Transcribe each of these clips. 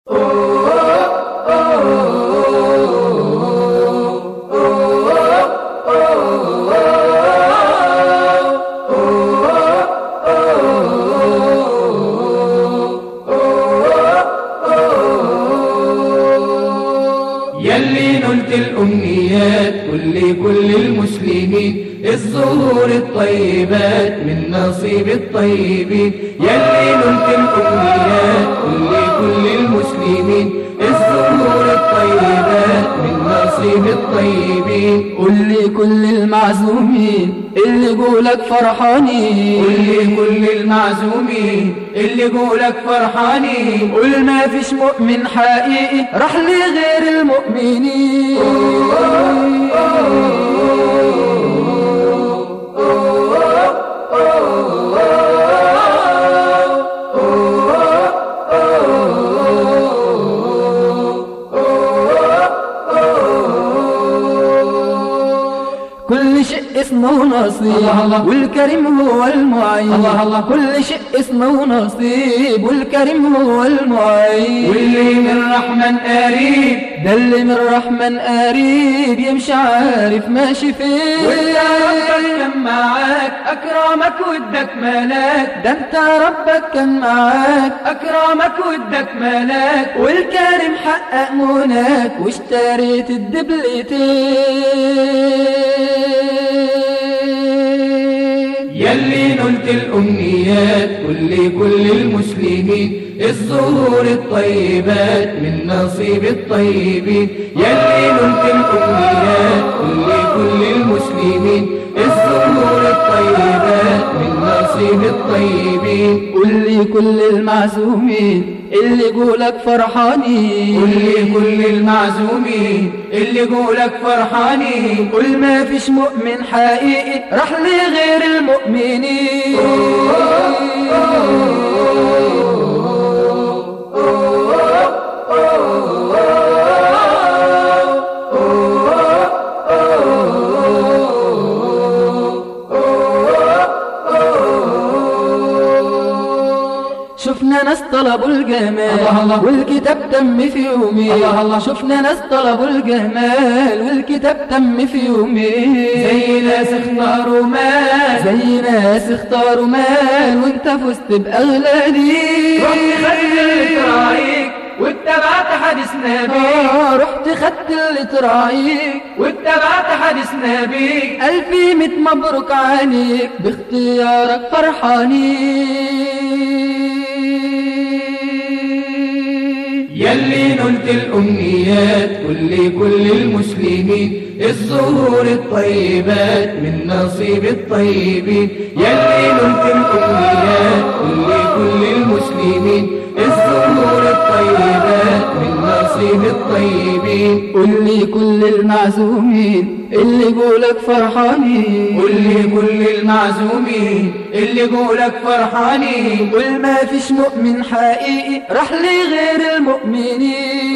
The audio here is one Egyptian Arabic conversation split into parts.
يلي نلت الأمنيات كل كل المسلمين الزهور الطيبات من نصيب الطيبين يلي نلت الأمنيات كل كل المسلمين الزهور الطيبات من نصيب الطيبين قل لي كل المعزومين اللي قولك فرحانين قل لي كل المعزومين اللي قولك فرحانين قل ما فيش مؤمن حقيقي راح لغير المؤمنين كل شيء اسمه نصيب الله الله. والكريم هو المعين الله الله. كل شيء اسمه نصيب والكريم هو المعين واللي من رحمن قريب ده اللي من رحمن قريب يمشي عارف ماشي فين واللي ربك كان معاك أكرمك ودك ملاك ده انت ربك كان معاك أكرمك ودك ملاك والكريم حقق مناك واشتريت الدبلتين يلي نلت الأمنيات كل كل المسلمين الزهور الطيبات من نصيب الطيبين يلي نلت الأمنيات كل كل المسلمين الزهور الطيبات من نصيب الطيبين قل لي كل المعزومين اللي قولك فرحانين قل لي كل المعزومين اللي قولك فرحانين قل ما فيش مؤمن حقيقي راح لغير المؤمنين شفنا ناس طلبوا الجمال الله الله. والكتاب تم في يومين الله الله. شفنا ناس طلبوا الجمال والكتاب تم في يومين زي ناس اختاروا مال زي ناس اختاروا مال وانت فزت باغلى دين رحت خدت اللي تراعيك واتبعت حديث نبيك آه، رحت خدت اللي تراعيك واتبعت حديث نبيك ألف ميت مبروك عليك باختيارك فرحانين يلي نلت الأمنيات كل كل المسلمين الزهور الطيبات من نصيب الطيبين يلي نلت الأمنيات كل كل المسلمين الزهور الطيبات من نصيب الطيبين قل لي كل المعزومين اللي قولك فرحانين قل لي كل المعزومين اللي قولك فرحانين قل ما فيش مؤمن حقيقي راح لغير المؤمنين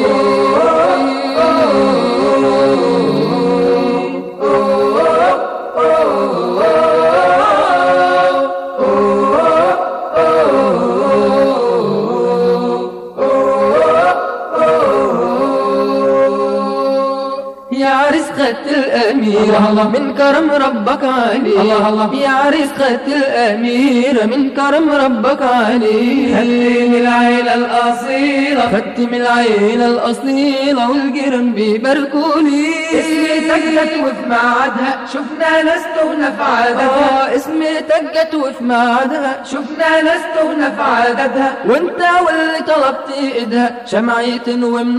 يا عريس خدت الأميرة الله الله. من كرم ربك عليه الله الله. يا عريس خدت الأميرة من كرم ربك عليه خدت من العيلة الأصيلة خدت من العيلة الأصيلة والجيران بيباركولي اسمتك جت وفي ميعادها شفنا ناس تهنا في عددها آه اسمتك جت وفي ميعادها شفنا ناس تهنا في عددها وانت واللي طلبت ايدها شمعية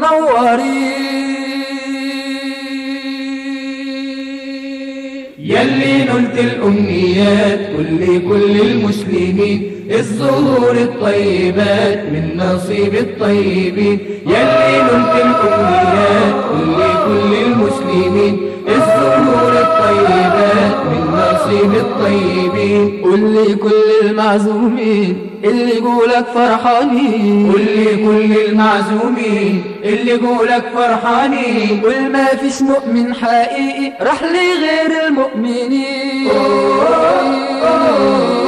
ومنورين يلي نلت الأمنيات كل كل المسلمين الزهور الطيبات من نصيب الطيبين يلي نلت الأمنيات كل كل المسلمين الزهور الطيبات من نصيب الطيبين قل لي كل المعزومين اللي يقولك فرحانين قل لي كل المعزومين اللي قولك فرحانين قل ما فيش مؤمن حقيقي راح لغير المؤمنين